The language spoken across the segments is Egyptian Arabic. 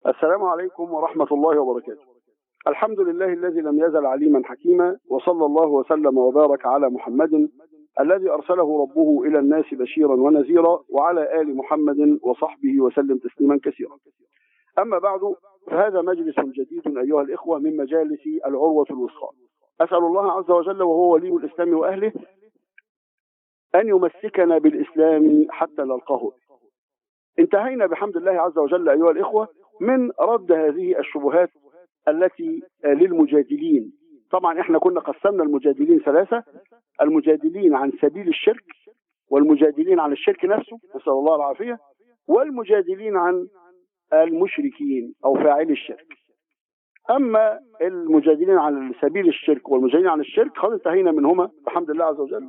السلام عليكم ورحمة الله وبركاته الحمد لله الذي لم يزل عليما حكيما وصلى الله وسلم وبارك على محمد الذي أرسله ربه إلى الناس بشيرا ونذيرا وعلى آل محمد وصحبه وسلم تسليما كثيرا أما بعد فهذا مجلس جديد أيها الإخوة من مجالس العروة الوثقى أسأل الله عز وجل وهو ولي الإسلام وأهله أن يمسكنا بالإسلام حتى نلقاه انتهينا بحمد الله عز وجل أيها الإخوة من رد هذه الشبهات التي للمجادلين طبعا احنا كنا قسمنا المجادلين ثلاثة المجادلين عن سبيل الشرك والمجادلين عن الشرك نفسه نسأل الله العافية والمجادلين عن المشركين أو فاعلي الشرك أما المجادلين عن سبيل الشرك والمجادلين عن الشرك خلاص انتهينا منهما بحمد الله عز وجل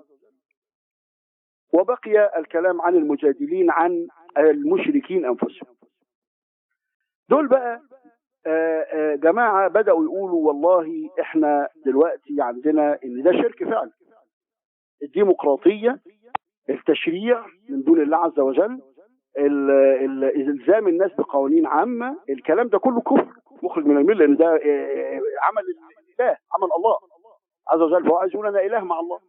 وبقي الكلام عن المجادلين عن المشركين أنفسهم دول بقى آآ آآ جماعة بدأوا يقولوا والله احنا دلوقتي عندنا ان ده شرك فعلا الديمقراطية التشريع من دون الله عز وجل الزام الناس بقوانين عامة الكلام ده كله كفر مخرج من المله لان ده عمل الاله عمل الله عز وجل فهو عايز يقول انا اله مع الله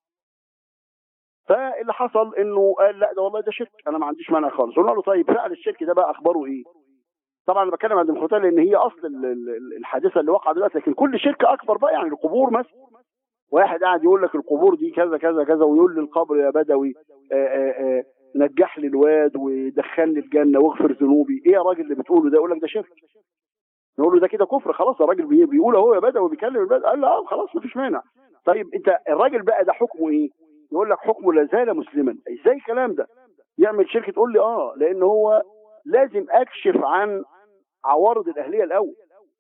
فاللي حصل انه قال لا ده والله ده شرك انا ما عنديش مانع خالص قلنا له طيب فعل الشرك ده بقى اخباره ايه طبعا انا بتكلم عن الديمقراطيه لان هي اصل الحادثه اللي وقع دلوقتي لكن كل شرك اكبر بقى يعني القبور مثلا واحد قاعد يقول لك القبور دي كذا كذا كذا ويقول للقبر يا بدوي آآ آآ نجح لي الواد ودخلني الجنه واغفر ذنوبي ايه يا راجل اللي بتقوله ده يقول لك ده شرك نقول له ده كده كفر خلاص الراجل بيقول اهو يا بدوي بيكلم البدوي قال له اه خلاص مفيش مانع طيب انت الراجل بقى ده حكمه ايه يقول لك حكمه لا زال مسلما ازاي الكلام ده يعمل شركه تقول لي اه لان هو لازم اكشف عن عوارض الاهليه الاول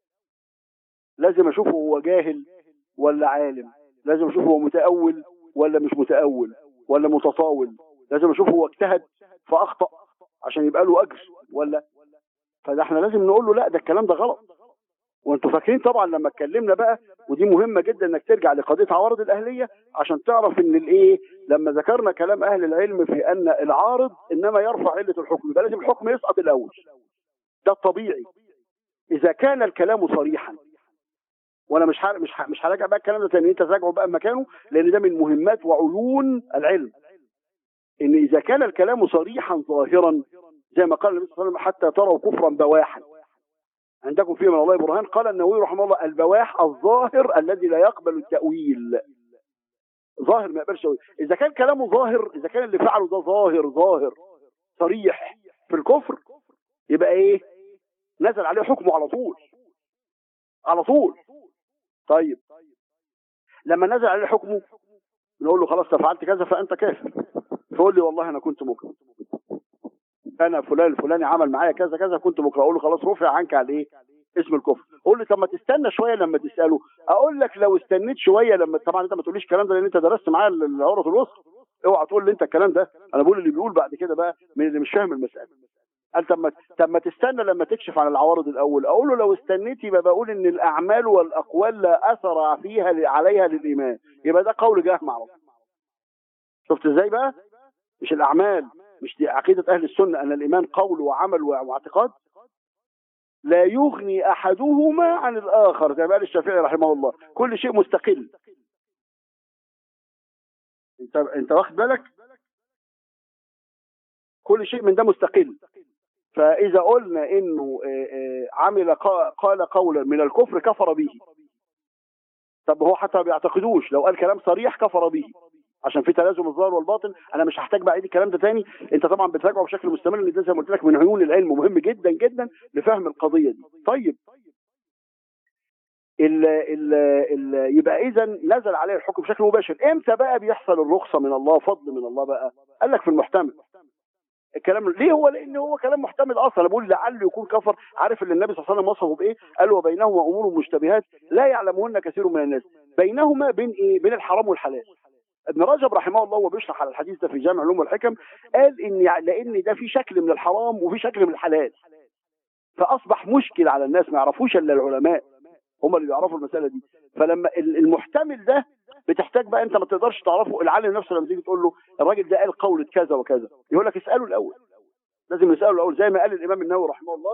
لازم اشوفه هو جاهل ولا عالم لازم اشوفه هو متاول ولا مش متاول ولا متطاول لازم اشوفه هو اجتهد فاخطا عشان يبقى له اجر ولا فده احنا لازم نقول له لا ده الكلام ده غلط وانتوا فاكرين طبعا لما اتكلمنا بقى ودي مهمه جدا انك ترجع لقضيه عوارض الاهليه عشان تعرف ان الايه لما ذكرنا كلام اهل العلم في ان العارض انما يرفع عله الحكم يبقى لازم الحكم يسقط الاول ده الطبيعي اذا كان الكلام صريحا وانا مش مش مش هراجع بقى الكلام ده تاني انت تراجعه بقى مكانه لان ده من مهمات وعيون العلم ان اذا كان الكلام صريحا ظاهرا زي ما قال النبي صلى الله عليه وسلم حتى تروا كفرا بواحا عندكم فيه من الله برهان قال النووي رحمه الله البواح الظاهر الذي لا يقبل التأويل ظاهر ما يقبلش اذا كان كلامه ظاهر اذا كان اللي فعله ده ظاهر ظاهر صريح في الكفر يبقى ايه نزل عليه حكمه على طول على طول طيب لما نزل عليه حكمه نقول له خلاص فعلت كذا فانت كافر فقول لي والله انا كنت مكره انا فلان الفلاني عمل معايا كذا كذا كنت مكره اقول له خلاص رفع عنك على ايه اسم الكفر قول لي طب ما تستنى شويه لما تساله اقول لك لو استنيت شويه لما طبعا انت ما تقوليش الكلام ده لان انت درست معايا العروه الوسطى اوعى تقول لي انت الكلام ده انا بقول اللي بيقول بعد كده بقى من اللي مش فاهم المساله قال طب ما طب ما تستنى لما تكشف عن العوارض الاول اقول له لو استنيت يبقى بقول ان الاعمال والاقوال لا اثر فيها عليها للايمان يبقى ده قول جهم على طول شفت ازاي بقى مش الاعمال مش دي عقيده اهل السنه ان الايمان قول وعمل واعتقاد لا يغني احدهما عن الاخر زي ما قال الشافعي رحمه الله كل شيء مستقل انت انت واخد بالك كل شيء من ده مستقل فاذا قلنا انه عمل قال قولا من الكفر كفر به طب هو حتى ما بيعتقدوش لو قال كلام صريح كفر به عشان في تلازم الظاهر والباطن انا مش هحتاج بقى اعيد الكلام ده تاني انت طبعا بتراجعه بشكل مستمر لان ده زي ما قلت لك من عيون العلم مهم جدا جدا لفهم القضيه دي طيب ال ال ال يبقى اذا نزل عليه الحكم بشكل مباشر امتى بقى بيحصل الرخصه من الله فضل من الله بقى قال لك في المحتمل الكلام ليه هو لان هو كلام محتمل اصلا انا بقول لعله يكون كفر عارف ان النبي صلى الله عليه وسلم وصفه بايه قال وبينهما امور مشتبهات لا يعلمهن كثير من الناس بينهما بين ايه بين الحرام والحلال ابن رجب رحمه الله وهو بيشرح على الحديث ده في جامع العلوم والحكم قال ان لان ده في شكل من الحرام وفي شكل من الحلال فاصبح مشكل على الناس ما يعرفوش الا العلماء هم اللي بيعرفوا المساله دي فلما المحتمل ده بتحتاج بقى انت ما تقدرش تعرفه العالم نفسه لما تيجي تقول له الراجل ده قال قولة كذا وكذا يقول لك اساله الاول لازم نساله الاول زي ما قال الامام النووي رحمه الله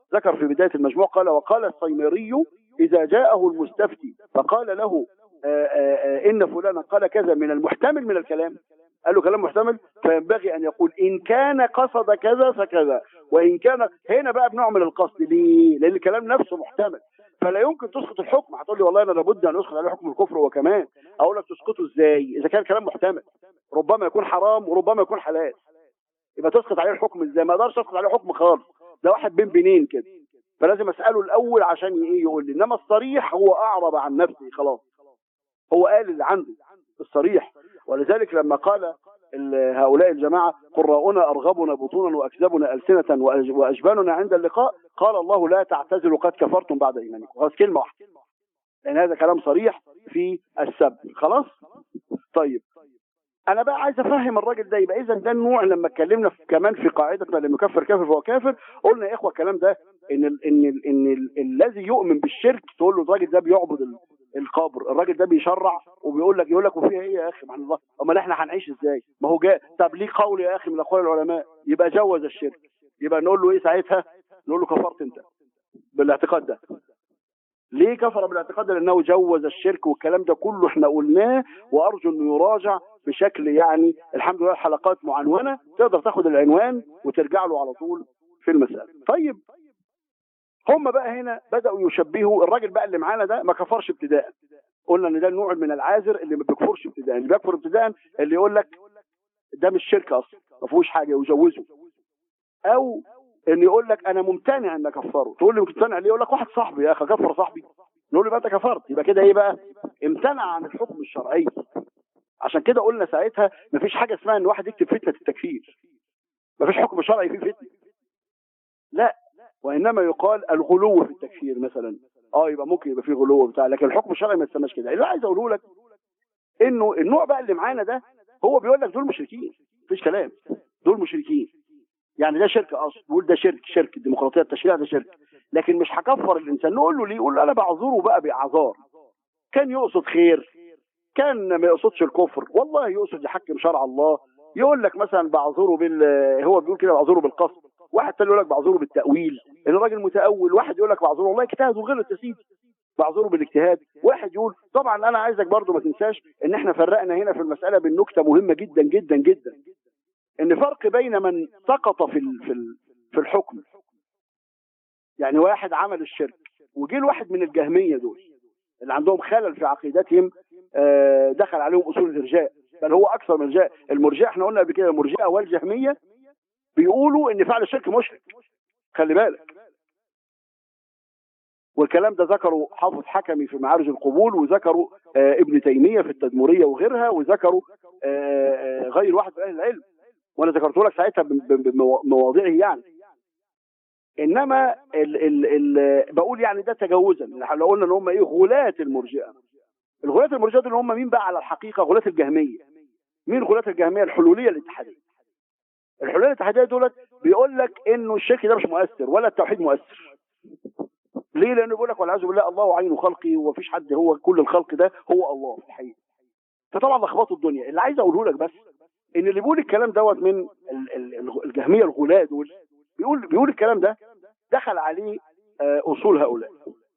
ذكر في بدايه المجموع قال وقال الصيمري اذا جاءه المستفتي فقال له آآ آآ ان فلانا قال كذا من المحتمل من الكلام قال له كلام محتمل فينبغي ان يقول ان كان قصد كذا فكذا وان كان هنا بقى بنعمل القصد ليه؟ لان الكلام نفسه محتمل فلا يمكن تسقط الحكم هتقول لي والله انا لابد ان اسقط عليه حكم الكفر وكمان اقول لك تسقطه ازاي؟ اذا كان كلام محتمل ربما يكون حرام وربما يكون حلال يبقى تسقط عليه الحكم ازاي؟ ما اقدرش اسقط عليه حكم خالص ده واحد بين بينين كده فلازم اساله الاول عشان ايه يقول لي انما الصريح هو اعرب عن نفسه خلاص هو قال اللي عنده الصريح ولذلك لما قال هؤلاء الجماعة قراؤنا أرغبنا بطونا وأكذبنا ألسنة وأجباننا عند اللقاء قال الله لا تعتزلوا قد كفرتم بعد إيمانكم خلاص كلمة واحدة لأن هذا كلام صريح في السب خلاص طيب أنا بقى عايز أفهم الراجل ده يبقى إذا ده النوع لما اتكلمنا في كمان في قاعدتنا لما يكفر كافر فهو كافر قلنا يا إخوة الكلام ده إن ال إن ال إن ال الذي يؤمن بالشرك تقول له الراجل ده بيعبد القبر الراجل ده بيشرع وبيقول لك يقول لك وفيها ايه يا اخي سبحان الله امال احنا هنعيش ازاي ما هو جاء طب ليه قول يا اخي من اقوال العلماء يبقى جوز الشرك يبقى نقول له ايه ساعتها نقول له كفرت انت بالاعتقاد ده ليه كفر بالاعتقاد ده لانه جوز الشرك والكلام ده كله احنا قلناه وارجو انه يراجع بشكل يعني الحمد لله الحلقات معنونه تقدر تاخد العنوان وترجع له على طول في المساله طيب هم بقى هنا بدأوا يشبهوا الراجل بقى اللي معانا ده ما كفرش ابتداء قلنا ان ده نوع من العازر اللي ما بيكفرش ابتداء اللي بيكفر ابتداء اللي يقول لك ده مش شرك اصلا ما فيهوش حاجه يجوزه او ان يقول لك انا ممتنع ان اكفره تقول لي ممتنع ليه يقول لك واحد صاحبي يا اخي كفر صاحبي نقول له بقى انت كفرت يبقى كده ايه بقى امتنع عن الحكم الشرعي عشان كده قلنا ساعتها ما فيش حاجه اسمها ان واحد يكتب فتنه التكفير ما فيش حكم شرعي فيه فتنه لا وانما يقال الغلو في التكفير مثلا اه يبقى ممكن يبقى فيه غلو بتاع لكن الحكم الشرعي ما يسماش كده اللي عايز اقوله لك انه النوع بقى اللي معانا ده هو بيقول لك دول مشركين مفيش كلام دول مشركين يعني ده شرك اصل بيقول ده شرك شرك الديمقراطيه التشريع ده شرك لكن مش هكفر الانسان نقول له ليه يقول له انا بعذره بقى باعذار كان يقصد خير كان ما يقصدش الكفر والله يقصد يحكم شرع الله يقول لك مثلا بعذره بال هو بيقول كده بعذره بالقصد واحد تاني يقول لك بعذره بالتاويل ان الراجل متاول واحد يقول لك بعذره والله اجتهد وغلط يا سيدي بعذره بالاجتهاد واحد يقول طبعا انا عايزك برضو ما تنساش ان احنا فرقنا هنا في المساله بالنكته مهمه جدا جدا جدا ان فرق بين من سقط في في في الحكم يعني واحد عمل الشرك وجه الواحد من الجهميه دول اللي عندهم خلل في عقيدتهم دخل عليهم اصول الارجاء بل هو اكثر من الارجاء المرجئه احنا قلنا قبل كده المرجئه والجهميه بيقولوا ان فعل الشرك مشرك خلي بالك والكلام ده ذكره حافظ حكمي في معارج القبول وذكره آه ابن تيمية في التدمرية وغيرها وذكره آه غير واحد من أهل العلم وأنا ذكرته لك ساعتها بمواضيعه يعني إنما ال ال ال بقول يعني ده تجاوزا لو قلنا إن هم إيه غلاة المرجئة الغلاة المرجئة اللي هم مين بقى على الحقيقة غلاة الجهمية مين غلاة الجهمية الحلولية الاتحادية الحلولية الاتحادية دولت بيقول لك إنه الشرك ده مش مؤثر ولا التوحيد مؤثر ليه لانه بيقول لك والعياذ بالله الله عين خلقي ومفيش حد هو كل الخلق ده هو الله في الحقيقه فطبعا لخبطوا الدنيا اللي عايز اقوله لك بس ان اللي بيقول الكلام دوت من الجهميه الغلاة دول بيقول بيقول الكلام ده دخل عليه اصول هؤلاء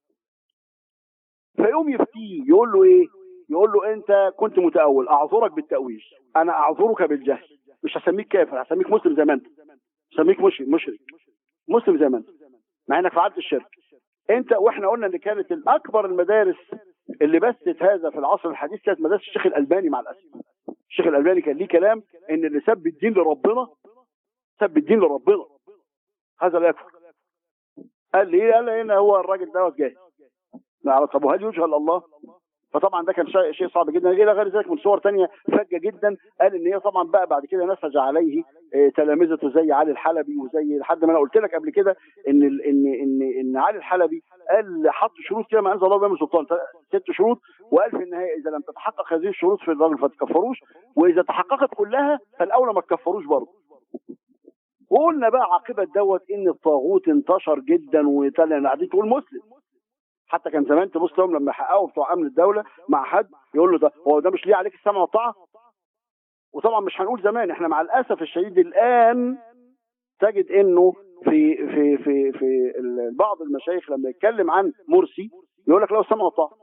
فيقوم يفتيه يقول له ايه يقول له انت كنت متاول اعذرك بالتاويل انا اعذرك بالجهل مش هسميك كافر هسميك مسلم زي ما انت هسميك مشرك مشرك مسلم زي ما انت مع انك فعلت الشرك انت واحنا قلنا ان كانت الاكبر المدارس اللي بثت هذا في العصر الحديث كانت مدارس الشيخ الالباني مع الاسف الشيخ الالباني كان ليه كلام ان اللي سب الدين لربنا سب الدين لربنا هذا لا يكفر قال لي قال لي هنا هو الراجل دوت جاي طب وهل يجهل الله فطبعا ده كان شيء صعب جدا الى غير ذلك من صور تانية فجه جدا قال ان هي طبعا بقى بعد كده نسج عليه تلامذته زي علي الحلبي وزي لحد ما انا قلت لك قبل كده ان ال ان ان ان علي الحلبي قال حط شروط كده ما انزل الله بها من سلطان ست شروط وقال في النهايه اذا لم تتحقق هذه الشروط في الراجل فتكفروش واذا تحققت كلها فالاولى ما تكفروش برضه وقلنا بقى عاقبه دوت ان الطاغوت انتشر جدا وطلع قاعدين تقول مسلم حتى كان زمان تبص لهم لما يحققوا بتوع امن الدوله مع حد يقول له ده هو ده مش ليه عليك السمع والطاعه وطبعا مش هنقول زمان احنا مع الاسف الشديد الان تجد انه في في في في ال- بعض المشايخ لما يتكلم عن مرسي يقول لك لو السمع والطاعه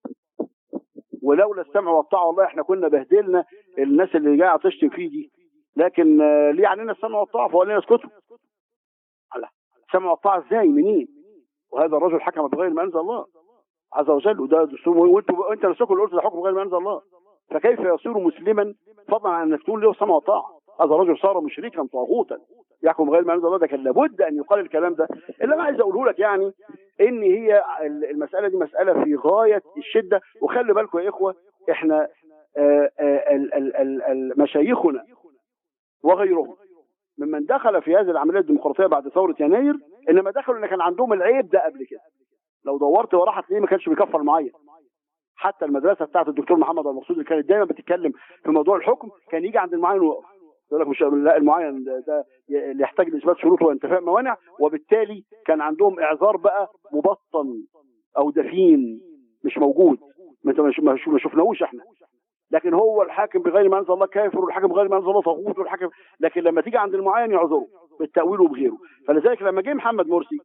ولولا السمع والطاعه والله احنا كنا بهدلنا الناس اللي جايه تشتم فيه دي لكن آه، ليه علينا السمع والطاعه فهو لنا اسكتوا على السمع والطاعه ازاي منين وهذا الرجل حكم بغير ما انزل الله عز وجل وده دستور وانتوا انت نفسكم اللي قلت ده حكم بغير ما انزل الله فكيف يصير مسلما فضلا عن انك تقول له سمع وطاعه هذا الرجل صار مشركا طاغوتا يحكم بغير ما انزل الله ده كان لابد ان يقال الكلام ده اللي انا عايز اقوله لك يعني ان هي المساله دي مساله في غايه الشده وخلي بالكم يا اخوه احنا آه، آه، ال- ال- ال- ال- مشايخنا وغيرهم ممن دخل في هذه العمليه الديمقراطيه بعد ثوره يناير انما دخلوا ان كان عندهم العيب ده قبل كده لو دورت وراه هتلاقيه ما كانش بيكفر معين حتى المدرسه بتاعت الدكتور محمد المقصود اللي كانت دايما بتتكلم في موضوع الحكم كان يجي عند المعين ويقف يقول لك مش لا المعين ده, ده اللي يحتاج لاثبات شروط وانتفاء موانع وبالتالي كان عندهم اعذار بقى مبطن او دفين مش موجود ما انت مش- ما ما شفناهوش احنا لكن هو الحاكم بغير ما انزل الله كافر والحاكم بغير ما انزل الله طاغوت والحاكم لكن لما تيجي عند المعين يعذره بالتاويل وبغيره فلذلك لما جه محمد مرسي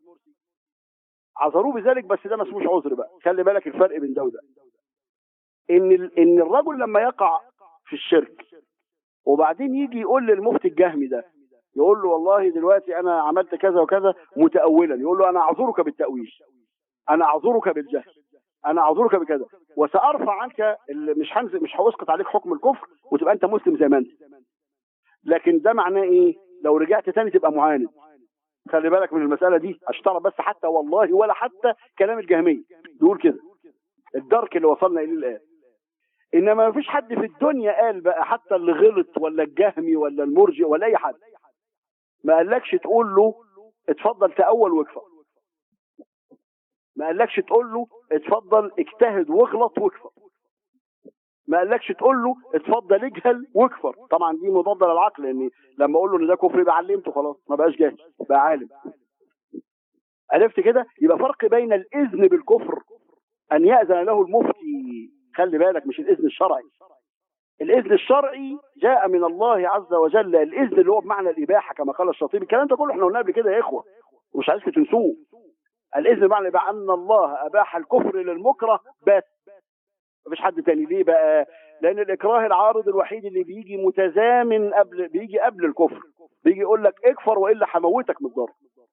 عذروه بذلك بس ده ما اسموش عذر بقى خلي بالك الفرق بين ده وده ان ال- ان الرجل لما يقع في الشرك وبعدين يجي يقول للمفتي الجهمي ده يقول له والله دلوقتي انا عملت كذا وكذا متاولا يقول له انا اعذرك بالتاويل انا اعذرك بالجهل انا اعذرك بكذا وسارفع عنك ال- مش هنزل مش هاسقط عليك حكم الكفر وتبقى انت مسلم زي ما انت لكن ده معناه ايه لو رجعت تاني تبقى معاند خلي بالك من المساله دي عشان تعرف بس حتى والله ولا حتى كلام الجهميه يقول كده الدرك اللي وصلنا اليه الان انما ما فيش حد في الدنيا قال بقى حتى اللي غلط ولا الجهمي ولا المرجئ ولا اي حد ما قالكش تقول له اتفضل تأول واكفر ما قالكش تقول له اتفضل اجتهد واغلط واكفر ما قالكش تقول له اتفضل اجهل واكفر طبعا دي مضاده للعقل لان لما اقول له ان ده كفر يبقى علمته خلاص ما بقاش جاهل بقى عالم عرفت كده يبقى فرق بين الاذن بالكفر ان ياذن له المفتي خلي بالك مش الاذن الشرعي الاذن الشرعي جاء من الله عز وجل الاذن اللي هو بمعنى الاباحه كما قال الشاطبي الكلام ده كله احنا قلناه قبل كده يا اخوه ومش عايزكم تنسوه الاذن بمعنى بقى ان الله اباح الكفر للمكره بس مفيش حد تاني ليه بقى لان الاكراه العارض الوحيد اللي بيجي متزامن قبل بيجي قبل الكفر بيجي يقول لك اكفر والا هموتك من الضرب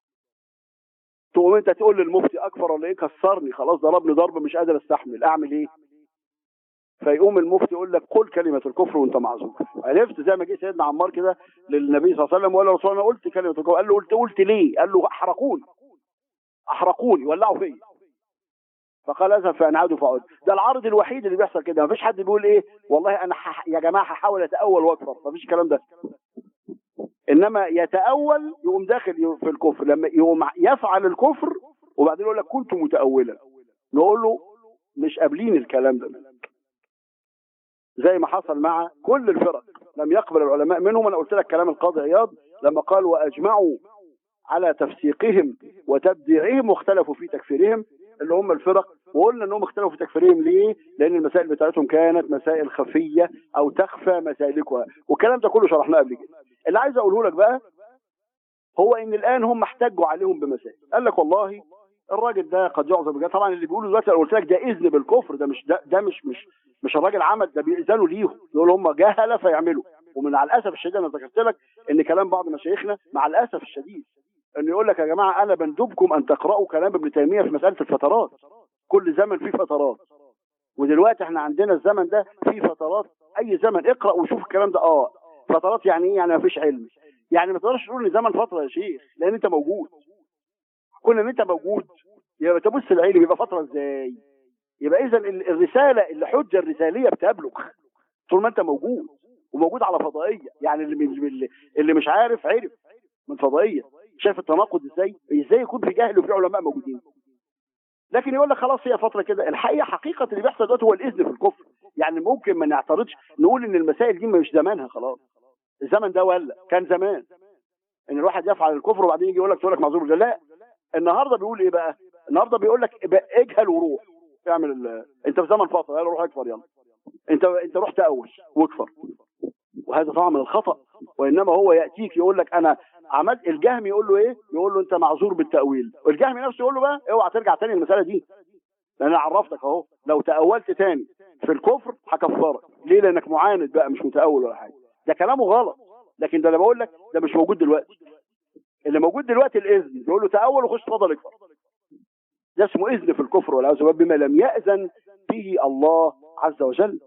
تقوم انت تقول للمفتي اكفر ولا ايه كسرني خلاص ضربني ضرب مش قادر استحمل اعمل ايه فيقوم المفتي يقول لك قل كلمه الكفر وانت معذور عرفت زي ما جه سيدنا عمار كده للنبي صلى الله عليه وسلم وقال له رسول الله انا قلت كلمه الكفر قال له قلت قلت ليه قال له احرقوني احرقوني ولعوا فيا فقال اذهب فانعاد فاعود ده العرض الوحيد اللي بيحصل كده مفيش حد بيقول ايه والله انا ح... يا جماعه هحاول اتاول واكفر مفيش الكلام ده انما يتاول يقوم داخل في الكفر لما يقوم يفعل الكفر وبعدين يقول لك كنت متاولا نقول له مش قابلين الكلام ده منك زي ما حصل مع كل الفرق لم يقبل العلماء منهم انا قلت لك كلام القاضي عياض لما قال واجمعوا على تفسيقهم وتبديعهم واختلفوا في تكفيرهم اللي هم الفرق وقلنا انهم اختلفوا في تكفيرهم ليه؟ لان المسائل بتاعتهم كانت مسائل خفيه او تخفى مسالكها والكلام ده كله شرحناه قبل كده. اللي عايز اقوله لك بقى هو ان الان هم احتجوا عليهم بمسائل قال لك والله الراجل ده قد يعذر بجد طبعا اللي بيقولوا دلوقتي انا قلت لك ده اذن بالكفر ده مش ده, ده مش مش مش الراجل عمل ده بيأذنوا ليهم يقولوا هم جهله فيعملوا ومن على الاسف الشديد انا ذكرت لك ان كلام بعض مشايخنا مع الاسف الشديد انه يقول لك يا جماعه انا بندبكم ان تقراوا كلام ابن تيميه في مساله الفترات كل زمن فيه فترات ودلوقتي احنا عندنا الزمن ده فيه فترات اي زمن اقرا وشوف الكلام ده اه فترات يعني ايه يعني ما فيش علم يعني ما تقدرش تقول ان زمن فتره يا شيخ لان انت موجود كون ان انت موجود يبقى تبص العلم يبقى فتره ازاي يبقى اذا الرساله الحجه الرساليه بتبلغ طول ما انت موجود وموجود على فضائيه يعني اللي اللي مش عارف عرف من فضائيه شايف التناقض ازاي ازاي يكون في جاهل وفي علماء موجودين لكن يقول لك خلاص هي فتره كده الحقيقه حقيقه اللي بيحصل دلوقتي هو الاذن في الكفر يعني ممكن ما نعترضش نقول ان المسائل دي مش زمانها خلاص الزمن ده ولا كان زمان ان الواحد يفعل الكفر وبعدين يجي يقول لك تقول لك معذور لا النهارده بيقول ايه بقى النهارده بيقول لك اجهل وروح اعمل ال... انت في زمن فتره يلا روح اكفر يلا انت انت رحت اول واكفر وهذا طبعا من الخطا وانما هو ياتيك يقول لك انا عمل الجهم يقول له ايه يقول له انت معذور بالتاويل والجهم نفسه يقول له بقى اوعى ترجع تاني المساله دي لان انا عرفتك اهو لو تاولت تاني في الكفر هكفرك ليه لانك معاند بقى مش متاول ولا حاجه ده كلامه غلط لكن ده اللي بقول لك ده مش موجود دلوقتي اللي موجود دلوقتي الاذن بيقول له تاول وخش تفضل اكفر ده اسمه اذن في الكفر والعياذ بالله بما لم ياذن به الله عز وجل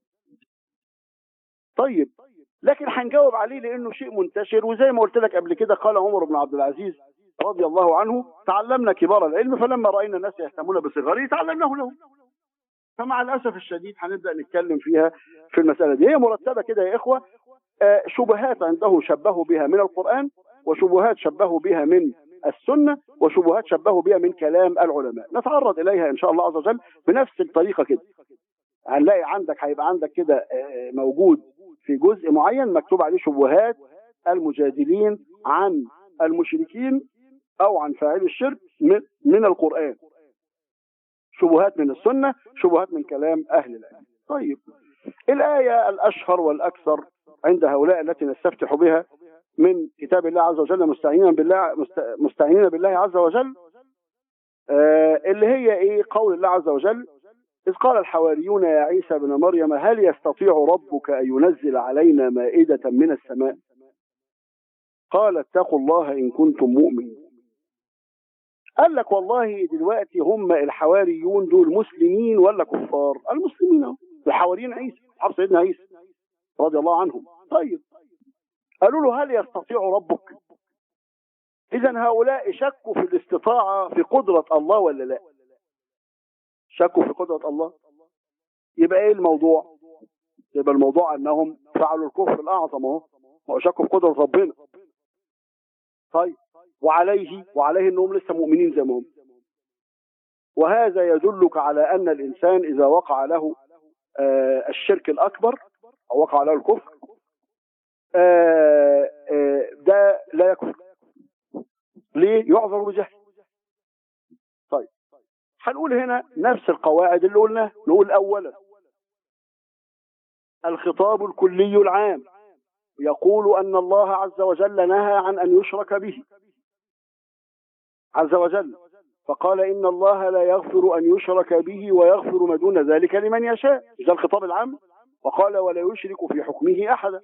طيب لكن هنجاوب عليه لانه شيء منتشر وزي ما قلت لك قبل كده قال عمر بن عبد العزيز رضي الله عنه تعلمنا كبار العلم فلما راينا الناس يهتمون بصغاره تعلمناه لهم فمع الاسف الشديد هنبدا نتكلم فيها في المساله دي هي مرتبه كده يا اخوه آه، شبهات عنده شبهوا بها من القران وشبهات شبهوا بها من السنه وشبهات شبهوا بها من كلام العلماء نتعرض اليها ان شاء الله عز وجل بنفس الطريقه كده هنلاقي عندك هيبقى عندك كده آه، موجود في جزء معين مكتوب عليه شبهات المجادلين عن المشركين او عن فاعل الشرك من من القران شبهات من السنه شبهات من كلام اهل العلم طيب الايه الاشهر والاكثر عند هؤلاء التي نستفتح بها من كتاب الله عز وجل مستعينا بالله مست- مستعينين بالله عز وجل آه، اللي هي ايه قول الله عز وجل إذ قال الحواريون يا عيسى بن مريم هل يستطيع ربك أن ينزل علينا مائدة من السماء قال اتقوا الله إن كنتم مؤمنين قال لك والله دلوقتي هم الحواريون دول مسلمين ولا كفار المسلمين اهو الحواريين عيسى أصحاب سيدنا عيسى رضي الله عنهم طيب قالوا له هل يستطيع ربك إذا هؤلاء شكوا في الاستطاعة في قدرة الله ولا لا شكوا في قدرة الله يبقى ايه الموضوع يبقى الموضوع انهم فعلوا الكفر الاعظم اهو ما هو شكوا في قدرة ربنا طيب وعليه وعليه انهم لسه مؤمنين زي ما هم وهذا يدلك على ان الانسان اذا وقع له آه الشرك الاكبر او وقع له الكفر آه آه ده لا يكفر ليه يعذر بجهل طيب هنقول هنا نفس القواعد اللي قلناها نقول اولا الخطاب الكلي العام يقول ان الله عز وجل نهى عن ان يشرك به عز وجل فقال ان الله لا يغفر ان يشرك به ويغفر ما دون ذلك لمن يشاء ده الخطاب العام وقال ولا يشرك في حكمه احدا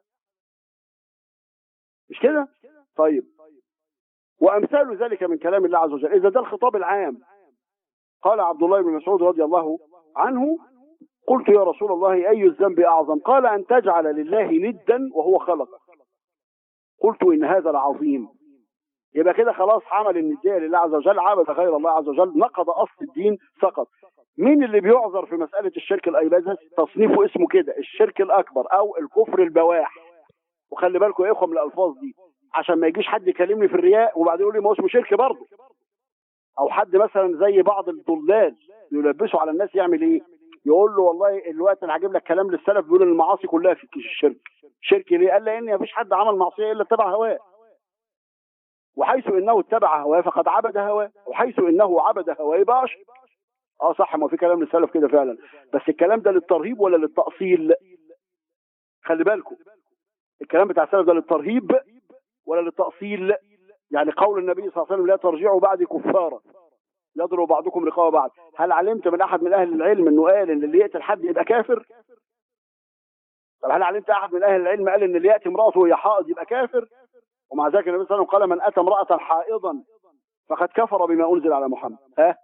مش كده طيب وامثال ذلك من كلام الله عز وجل اذا ده الخطاب العام قال عبد الله بن مسعود رضي الله عنه قلت يا رسول الله اي الذنب اعظم قال ان تجعل لله ندا وهو خلقك قلت ان هذا العظيم يبقى كده خلاص عمل الندية لله عز وجل عبد غير الله عز وجل نقض اصل الدين سقط مين اللي بيعذر في مسألة الشرك الأيباد تصنيفه اسمه كده الشرك الأكبر أو الكفر البواح وخلي بالكم يا إخوة من الألفاظ دي عشان ما يجيش حد يكلمني في الرياء وبعدين يقول لي ما هو اسمه شرك برضه أو حد مثلا زي بعض الضلال يلبسوا على الناس يعمل إيه؟ يقول له والله الوقت انا هجيب لك كلام للسلف بيقول ان المعاصي كلها في الشرك شرك ليه؟ قال لان مفيش حد عمل معصيه الا اتبع هواه وحيث انه اتبع هواه فقد عبد هواه وحيث انه عبد هواه يبقى اشرك اه صح ما في كلام للسلف كده فعلا بس الكلام ده للترهيب ولا للتأصيل خلي بالكم الكلام بتاع السلف ده للترهيب ولا للتأصيل يعني قول النبي صلى الله عليه وسلم لا ترجعوا بعد كفارا يضرب بعضكم رقاب بعض هل علمت من احد من اهل العلم انه قال ان اللي يقتل حد يبقى كافر طب هل علمت احد من اهل العلم قال ان اللي ياتي امراته وهي حائض يبقى كافر ومع ذلك النبي صلى الله عليه وسلم قال من اتى امراه حائضا فقد كفر بما انزل على محمد ها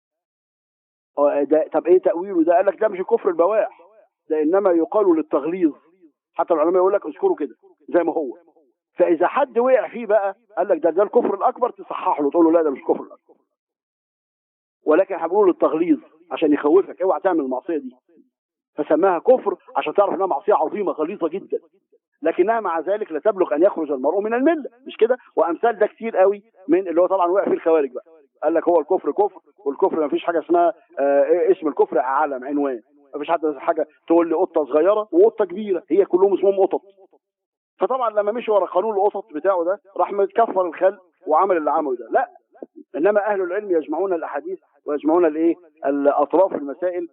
ده طب ايه تاويله ده قال لك ده مش الكفر البواح ده انما يقال للتغليظ حتى العلماء يقول لك اذكره كده زي ما هو فاذا حد وقع فيه بقى قال لك ده ده الكفر الاكبر تصحح له تقول له لا ده مش الكفر الاكبر ولكن هنقول للتغليظ عشان يخوفك اوعى تعمل المعصيه دي فسماها كفر عشان تعرف انها معصيه عظيمه غليظه جدا لكنها مع ذلك لا تبلغ ان يخرج المرء من المله مش كده وامثال ده كتير قوي من اللي هو طبعا وقع فيه الخوارج بقى قال لك هو الكفر كفر والكفر ما فيش حاجه اسمها آه اسم الكفر علم عنوان ما فيش حد حاجه تقول لي قطه صغيره وقطه كبيره هي كلهم اسمهم قطط فطبعا لما مشي ورا قانون القطط بتاعه ده راح متكفر الخلق وعمل اللي عمله ده لا انما اهل العلم يجمعون الاحاديث ويجمعون الايه الاطراف المسائل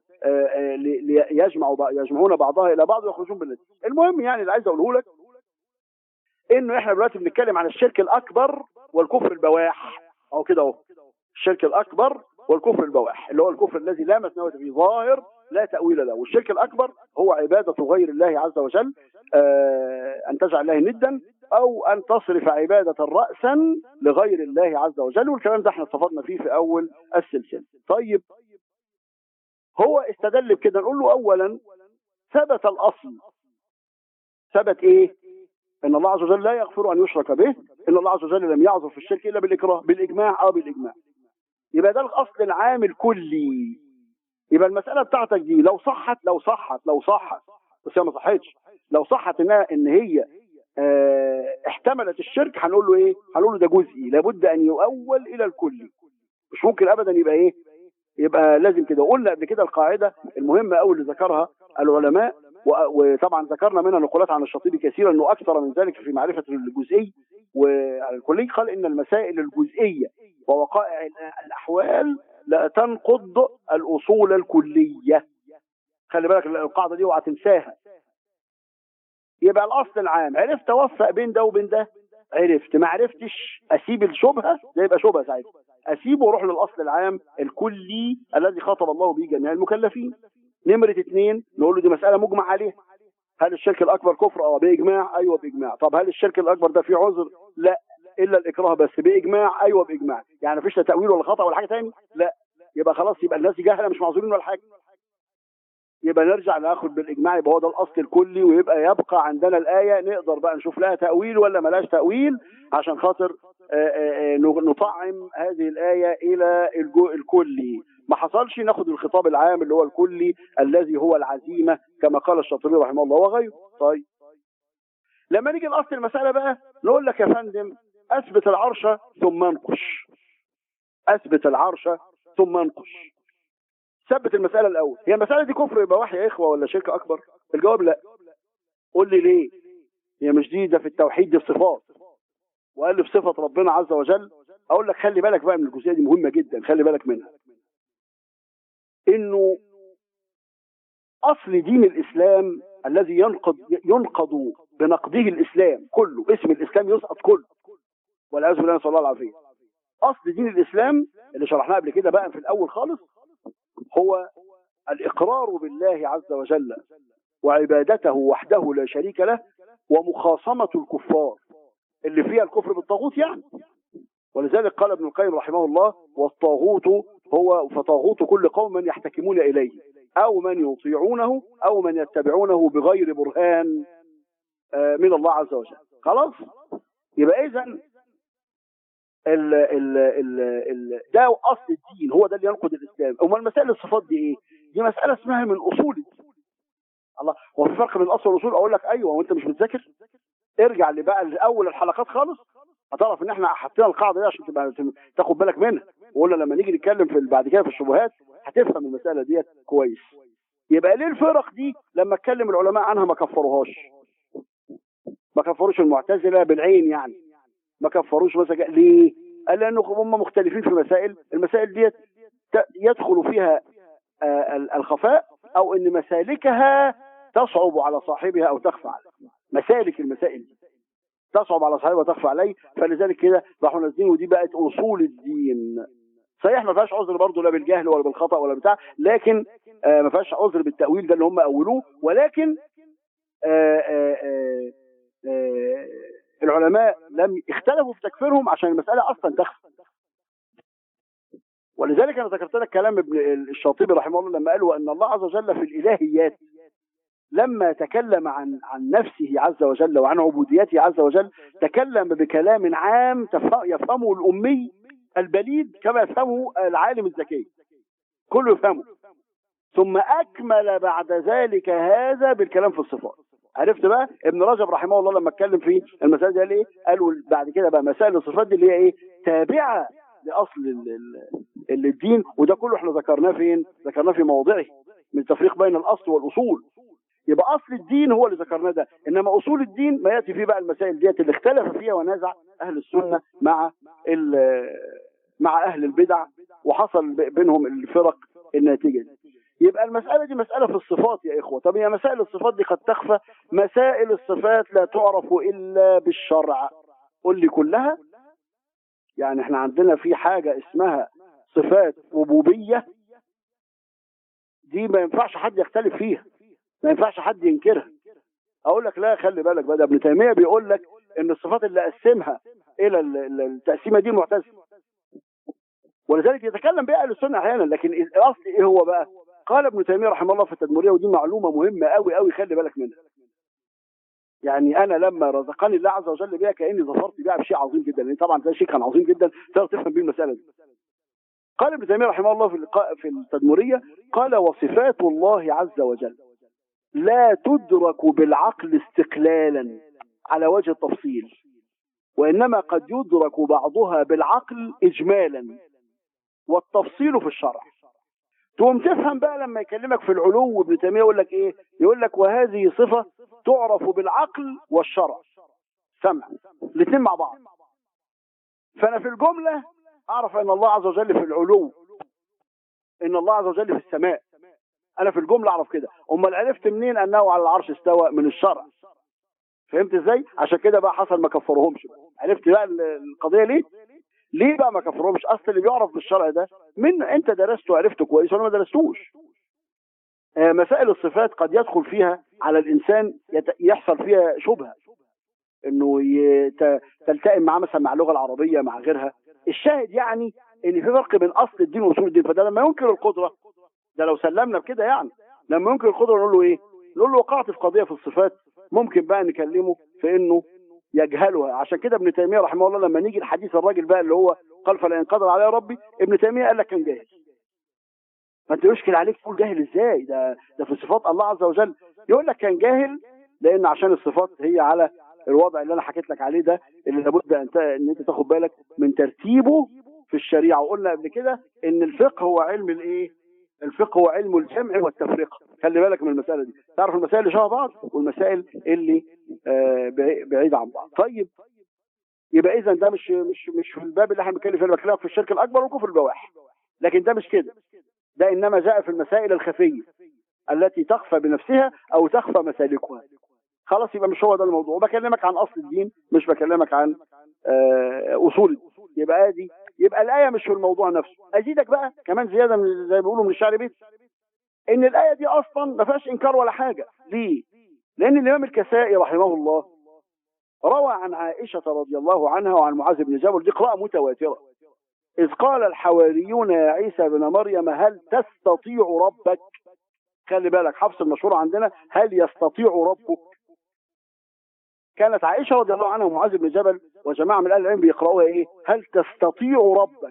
ليجمعوا يجمعون بعضها الى بعض ويخرجون بالنتيجه المهم يعني اللي عايز اقوله لك انه احنا دلوقتي بنتكلم عن الشرك الاكبر والكفر البواح او كده اهو الشرك الاكبر والكفر البواح اللي هو الكفر الذي لا مسنوة فيه ظاهر لا تأويل له والشرك الأكبر هو عبادة غير الله عز وجل آه أن تجعل الله ندا أو أن تصرف عبادة رأسا لغير الله عز وجل والكلام ده احنا استفدنا فيه في أول السلسلة طيب هو استدل بكده نقول له أولا ثبت الأصل ثبت إيه ان الله عز وجل لا يغفر ان يشرك به ان الله عز وجل لم يعذر في الشرك الا بالاكراه بالاجماع اه بالاجماع يبقى ده الاصل العام الكلي يبقى المساله بتاعتك دي لو صحت لو صحت لو صحت بس هي ما صحتش لو صحت انها ان هي اه احتملت الشرك هنقول له ايه هنقول له ده جزئي لابد ان يؤول الى الكلي مش ممكن ابدا يبقى ايه يبقى لازم كده قلنا قبل كده القاعده المهمه قوي اللي ذكرها العلماء وطبعا ذكرنا منها نقولات عن الشاطبي كثيرا انه اكثر من ذلك في معرفه الجزئي والكلي قال ان المسائل الجزئيه ووقائع الاحوال لا تنقض الاصول الكليه خلي بالك القاعده دي اوعى تنساها يبقى الاصل العام عرفت اوفق بين ده وبين ده عرفت ما عرفتش اسيب الشبهه ده يبقى شبهه ساعتها اسيبه واروح للاصل العام الكلي الذي خاطب الله به جميع المكلفين نمرة اثنين نقول له دي مسألة مجمع عليها هل الشرك الأكبر كفر؟ اه بإجماع أيوه بإجماع طب هل الشرك الأكبر ده فيه عذر؟ لا إلا الإكراه بس بإجماع أيوه بإجماع يعني مفيش تأويل ولا خطأ ولا حاجة تاني؟ لا يبقى خلاص يبقى الناس جاهلة مش معذورين ولا حاجة يبقى نرجع ناخد بالإجماع يبقى هو ده الأصل الكلي ويبقى يبقى عندنا الآية نقدر بقى نشوف لها تأويل ولا ملاش تأويل عشان خاطر نطعم هذه الآية إلى الكلي ما حصلش ناخد الخطاب العام اللي هو الكلي الذي هو العزيمة كما قال الشاطبي رحمه الله وغيره طيب لما نيجي نأصل المسألة بقى نقول لك يا فندم أثبت العرش ثم انقش أثبت العرش ثم انقش ثبت المسألة الأول هي المسألة دي كفر يبقى وحي يا إخوة ولا شرك أكبر الجواب لا قول لي ليه هي مش دي ده في التوحيد دي صفات وقال لي في صفة ربنا عز وجل أقول لك خلي بالك بقى من الجزئية دي مهمة جدا خلي بالك منها انه اصل دين الاسلام الذي ينقض ينقض بنقضه الاسلام كله اسم الاسلام يسقط كله والعياذ بالله نسال الله العافيه اصل دين الاسلام اللي شرحناه قبل كده بقى في الاول خالص هو الاقرار بالله عز وجل وعبادته وحده لا شريك له ومخاصمه الكفار اللي فيها الكفر بالطاغوت يعني ولذلك قال ابن القيم رحمه الله والطاغوت هو فطاغوت كل قوم من يحتكمون إليه أو من يطيعونه أو من يتبعونه بغير برهان من الله عز وجل خلاص يبقى إذا ال ال ال ال ده أصل الدين هو ده اللي ينقض الإسلام أمال مسائل الصفات دي إيه دي مسألة اسمها من أصول الدين الله هو في فرق بين الأصل والأصول أقول لك أيوه وأنت مش بتذاكر ارجع لبقى لأول الحلقات خالص هتعرف ان احنا حاطين القاعده دي عشان تبقى تاخد بالك منها وقلنا لما نيجي نتكلم في بعد كده في الشبهات هتفهم المساله ديت كويس يبقى ليه الفرق دي لما اتكلم العلماء عنها ما كفروهاش ما كفروش المعتزله بالعين يعني ما كفروش مثلا ليه قال لانه هم مختلفين في مسائل المسائل ديت يدخل فيها الخفاء او ان مسالكها تصعب على صاحبها او تخفى عليه مسالك المسائل دي تصعب على صاحبها وتخفى عليه فلذلك كده راحوا نازلين ودي بقت اصول الدين صحيح ما فيهاش عذر برضه لا بالجهل ولا بالخطا ولا بتاع لكن آه ما فيهاش عذر بالتاويل ده اللي هم اولوه ولكن آه آه آه العلماء لم اختلفوا في تكفيرهم عشان المساله اصلا تخفى ولذلك انا ذكرت لك كلام ابن الشاطبي رحمه الله لما قال وان الله عز وجل في الالهيات لما تكلم عن عن نفسه عز وجل وعن عبوديته عز وجل تكلم بكلام عام يفهمه الأمي البليد كما يفهمه العالم الذكي كله يفهمه ثم أكمل بعد ذلك هذا بالكلام في الصفات عرفت بقى ابن رجب رحمه الله لما اتكلم في المسائل دي قال ايه قالوا بعد كده بقى مسائل الصفات دي اللي هي ايه تابعه لاصل الدين وده كله احنا ذكرناه فين ذكرناه في موضعه من التفريق بين الاصل والاصول يبقى اصل الدين هو اللي ذكرناه ده انما اصول الدين ما ياتي فيه بقى المسائل ديت اللي اختلف فيها ونازع اهل السنه مع مع اهل البدع وحصل بينهم الفرق الناتجه دي يبقى المسألة دي مسألة في الصفات يا إخوة طب هي مسائل الصفات دي قد تخفى مسائل الصفات لا تعرف إلا بالشرع قل لي كلها يعني احنا عندنا في حاجة اسمها صفات ربوبية دي ما ينفعش حد يختلف فيها ما ينفعش حد ينكرها اقول لك لا خلي بالك بقى ده ابن تيميه بيقول لك ان الصفات اللي قسمها الى ال- ال- التقسيمه دي معتزله ولذلك يتكلم بها اهل السنه احيانا لكن الاصل ايه هو بقى؟ قال ابن تيميه رحمه الله في التدمريه ودي معلومه مهمه قوي قوي خلي بالك منها. يعني انا لما رزقني الله عز وجل بها كاني ظفرت بها بشيء عظيم جدا لان طبعا ده شيء كان عظيم جدا تقدر تفهم بيه المساله دي. قال ابن تيميه رحمه الله في اللقاء في التدمريه قال وصفات الله عز وجل لا تدرك بالعقل استقلالا على وجه التفصيل وانما قد يدرك بعضها بالعقل اجمالا والتفصيل في الشرع تقوم تفهم بقى لما يكلمك في العلو ابن تيميه يقول لك ايه يقول لك وهذه صفه تعرف بالعقل والشرع سمع الاثنين مع بعض فانا في الجمله اعرف ان الله عز وجل في العلو ان الله عز وجل في السماء انا في الجمله اعرف كده امال عرفت منين انه على العرش استوى من الشرع فهمت ازاي عشان كده بقى حصل ما كفرهمش بقى. عرفت بقى ال- القضيه ليه ليه بقى ما كفرهمش اصل اللي بيعرف بالشرع ده من انت درسته وعرفته كويس وانا ما درستوش آه، مسائل الصفات قد يدخل فيها على الانسان يت- يحصل فيها شبهه انه يت- تلتئم معاه مثلا مع اللغه العربيه مع غيرها الشاهد يعني ان في فرق بين اصل الدين واصول الدين فده لما ينكر القدره ده لو سلمنا بكده يعني لما ينكر القدره نقول له ايه؟ نقول له وقعت في قضيه في الصفات ممكن بقى نكلمه في انه يجهلها عشان كده ابن تيميه رحمه الله لما نيجي الحديث الراجل بقى اللي هو قال فلا ينقدر عليه ربي ابن تيميه قال لك كان جاهل فانت يشكل عليك تقول جاهل ازاي ده ده في صفات الله عز وجل يقول لك كان جاهل لان عشان الصفات هي على الوضع اللي انا حكيت لك عليه ده اللي لابد ان ت- ان انت تاخد بالك من ترتيبه في الشريعه وقلنا قبل كده ان الفقه هو علم الايه الفقه هو علم الجمع والتفرقه خلي بالك من المساله دي تعرف المسائل اللي شبه بعض والمسائل اللي آه، بعي- بعيده عن بعض طيب يبقى اذا ده مش مش مش في الباب اللي احنا بنتكلم فيه أنا بكلمك في الشرك الاكبر والكفر البواح لكن ده مش كده ده انما جاء في المسائل الخفيه التي تخفى بنفسها او تخفى مسالكها خلاص يبقى مش هو ده الموضوع بكلمك عن اصل الدين مش بكلمك عن آه، اصول الدين. يبقى ادي يبقى الايه مش في الموضوع نفسه ازيدك بقى كمان زياده من زي ما بيقولوا من الشعر بيت ان الايه دي اصلا ما فيهاش انكار ولا حاجه ليه لان الامام الكسائي رحمه الله روى عن عائشه رضي الله عنها وعن معاذ بن جبل دي قراءه متواتره اذ قال الحواريون يا عيسى بن مريم هل تستطيع ربك خلي بالك حفص المشهور عندنا هل يستطيع ربك كانت عائشه رضي الله عنها ومعاذ بن جبل وجماعه من اهل العلم بيقراوها ايه هل تستطيع ربك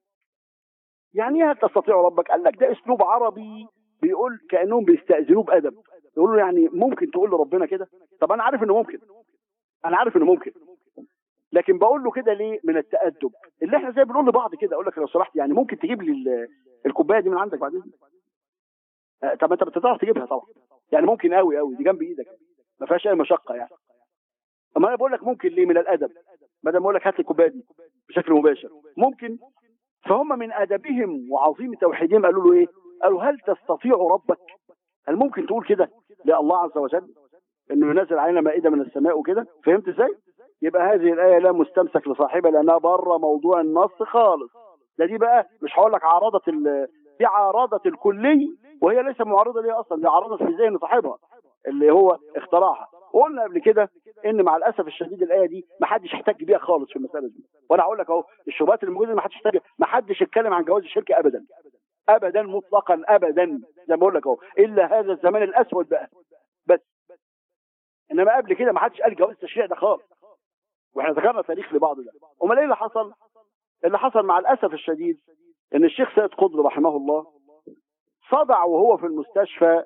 يعني ايه هل تستطيع ربك قال لك ده اسلوب عربي بيقول كانهم بيستاذنوه بادب يقولوا يعني ممكن تقول لربنا كده طب انا عارف انه ممكن انا عارف انه ممكن لكن بقول له كده ليه من التادب اللي احنا زي بنقول لبعض كده اقول لك لو سمحت يعني ممكن تجيب لي ال- الكوبايه دي من عندك بعد اذنك آه، طب انت بتعرف تجيبها طبعا يعني ممكن قوي قوي دي جنب ايدك ما فيهاش اي مشقه يعني اما انا بقول لك ممكن ليه من الادب ما دام اقول لك هات لي الكوبايه دي بشكل مباشر ممكن فهم من ادبهم وعظيم توحيدهم قالوا له ايه قالوا هل تستطيع ربك هل ممكن تقول كده لله عز وجل انه ينزل علينا مائده من السماء وكده فهمت ازاي يبقى هذه الايه لا مستمسك لصاحبها لانها بره موضوع النص خالص ده دي بقى مش هقول لك عارضه ال- دي عارضه الكلي وهي ليس معارضه ليها اصلا دي عارضه في ذهن صاحبها اللي هو اختراعها وقلنا قبل كده ان مع الاسف الشديد الايه دي ما حدش احتج بيها خالص في المساله دي وانا هقول لك اهو الشبهات اللي موجوده ما حدش احتج ما حدش اتكلم عن جواز الشرك ابدا ابدا مطلقا ابدا زي ما بقول لك اهو الا هذا الزمان الاسود بقى بس انما قبل كده ما حدش قال جواز التشريع ده خالص واحنا ذكرنا تاريخ لبعض ده امال ايه اللي حصل اللي حصل مع الاسف الشديد ان الشيخ سيد قطب رحمه الله صدع وهو في المستشفى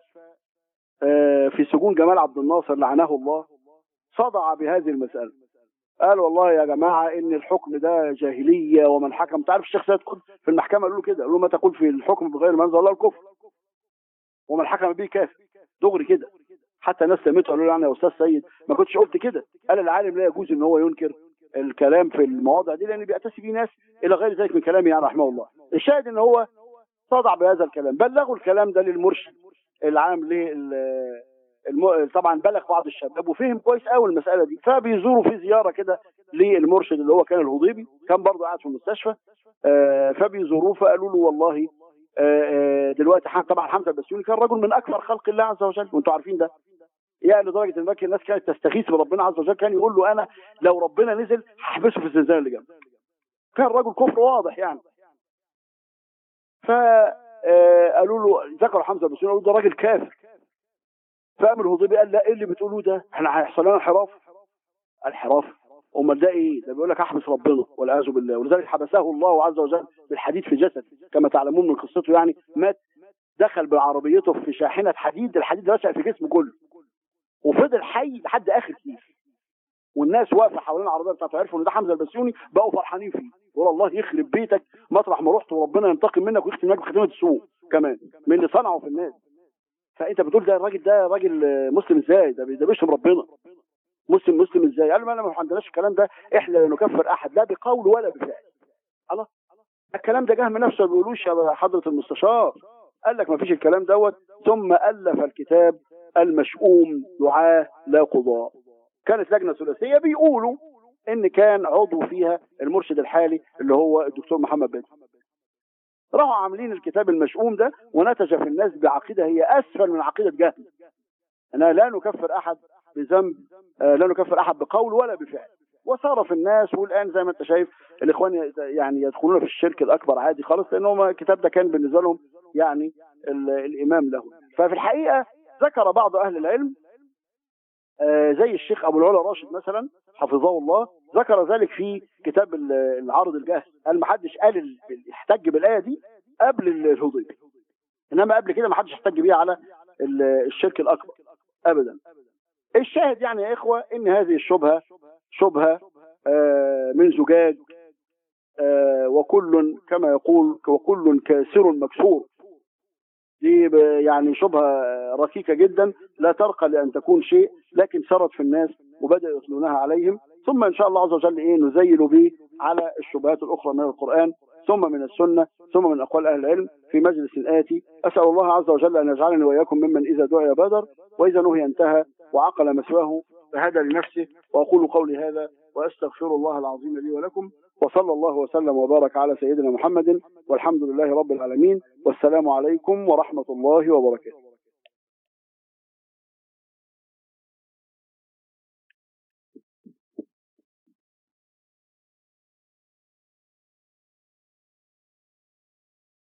آه، في سجون جمال عبد الناصر لعنه الله صدع بهذه المسألة قال والله يا جماعة إن الحكم ده جاهلية ومن حكم تعرف الشيخ سيد قطب في المحكمة قالوا له كده قالوا له ما تقول في الحكم بغير ما أنزل الله الكفر ومن حكم به كافر دغري كده حتى ناس سميته قالوا له يعني يا أستاذ سيد ما كنتش قلت كده قال العالم لا يجوز إن هو ينكر الكلام في المواضع دي لأن بيأتسي به ناس إلى غير ذلك من كلامه يعني رحمه الله الشاهد إن هو صدع بهذا الكلام بلغوا الكلام ده للمرشد العام لل الم... طبعا بلغ بعض الشباب وفهم كويس قوي المساله دي فبيزوروا في زياره كده للمرشد اللي هو كان الهضيبي كان برضه قاعد في المستشفى آه فبيزوروه فقالوا له والله آه دلوقتي طبعا حمزه البسيوني كان رجل من اكثر خلق الله عز وجل وانتم عارفين ده يعني لدرجه ان باقي الناس كانت تستغيث بربنا عز وجل كان يقول له انا لو ربنا نزل هحبسه في الزنزانه اللي جنبه كان رجل كفر واضح يعني فقالوا له ذكر حمزه بن قالوا ده راجل كافر فقام الهضيبي قال لا ايه اللي بتقولوه ده احنا هيحصل لنا انحراف انحراف امال ده ايه ده بيقول لك احبس ربنا والعياذ بالله ولذلك حبسه الله عز وجل بالحديد في جسد كما تعلمون من قصته يعني مات دخل بعربيته في شاحنه حديد الحديد رشق في جسمه كله وفضل حي لحد اخر كيس والناس واقفه حوالين العربيه بتاعته عرفوا ان ده حمزه البسيوني بقوا فرحانين فيه يقول الله يخرب بيتك مطرح ما رحت وربنا ينتقم منك ويختم منك بختمه السوء كمان من اللي صنعه في الناس فانت بتقول ده الراجل ده راجل مسلم ازاي ده ده بيشتم ربنا مسلم مسلم ازاي قال ما انا ما عندناش الكلام ده احنا لا نكفر احد لا بقول ولا بفعل الله الكلام ده جه من نفسه ما بيقولوش يا حضره المستشار قال لك ما فيش الكلام دوت ثم الف الكتاب المشؤوم دعاه لا قضاء كانت لجنه ثلاثيه بيقولوا ان كان عضو فيها المرشد الحالي اللي هو الدكتور محمد بدر راحوا عاملين الكتاب المشؤوم ده ونتج في الناس بعقيده هي اسفل من عقيده جهل انا لا نكفر احد بذنب آه لا نكفر احد بقول ولا بفعل وصار في الناس والان زي ما انت شايف الاخوان يعني يدخلون في الشرك الاكبر عادي خالص لان هم الكتاب ده كان بالنسبه لهم يعني الامام له ففي الحقيقه ذكر بعض اهل العلم آه زي الشيخ ابو العلا راشد مثلا حفظه الله ذكر ذلك في كتاب العارض الجاهز قال ما حدش قال يحتج بالايه دي قبل الهضيبي انما قبل كده ما حدش احتج بيها على الشرك الاكبر ابدا الشاهد يعني يا اخوه ان هذه الشبهه شبهه آه من زجاج آه وكل كما يقول وكل كاسر مكسور دي يعني شبهه ركيكه جدا لا ترقى لان تكون شيء لكن سرت في الناس وبداوا يتلونها عليهم ثم ان شاء الله عز وجل ايه نزيل به على الشبهات الاخرى من القران ثم من السنه ثم من اقوال اهل العلم في مجلس اتي اسال الله عز وجل ان يجعلني واياكم ممن اذا دعي بدر واذا نهي انتهى وعقل مثواه فهدى لنفسه واقول قولي هذا واستغفر الله العظيم لي ولكم وصلى الله وسلم وبارك على سيدنا محمد والحمد لله رب العالمين والسلام عليكم ورحمه الله وبركاته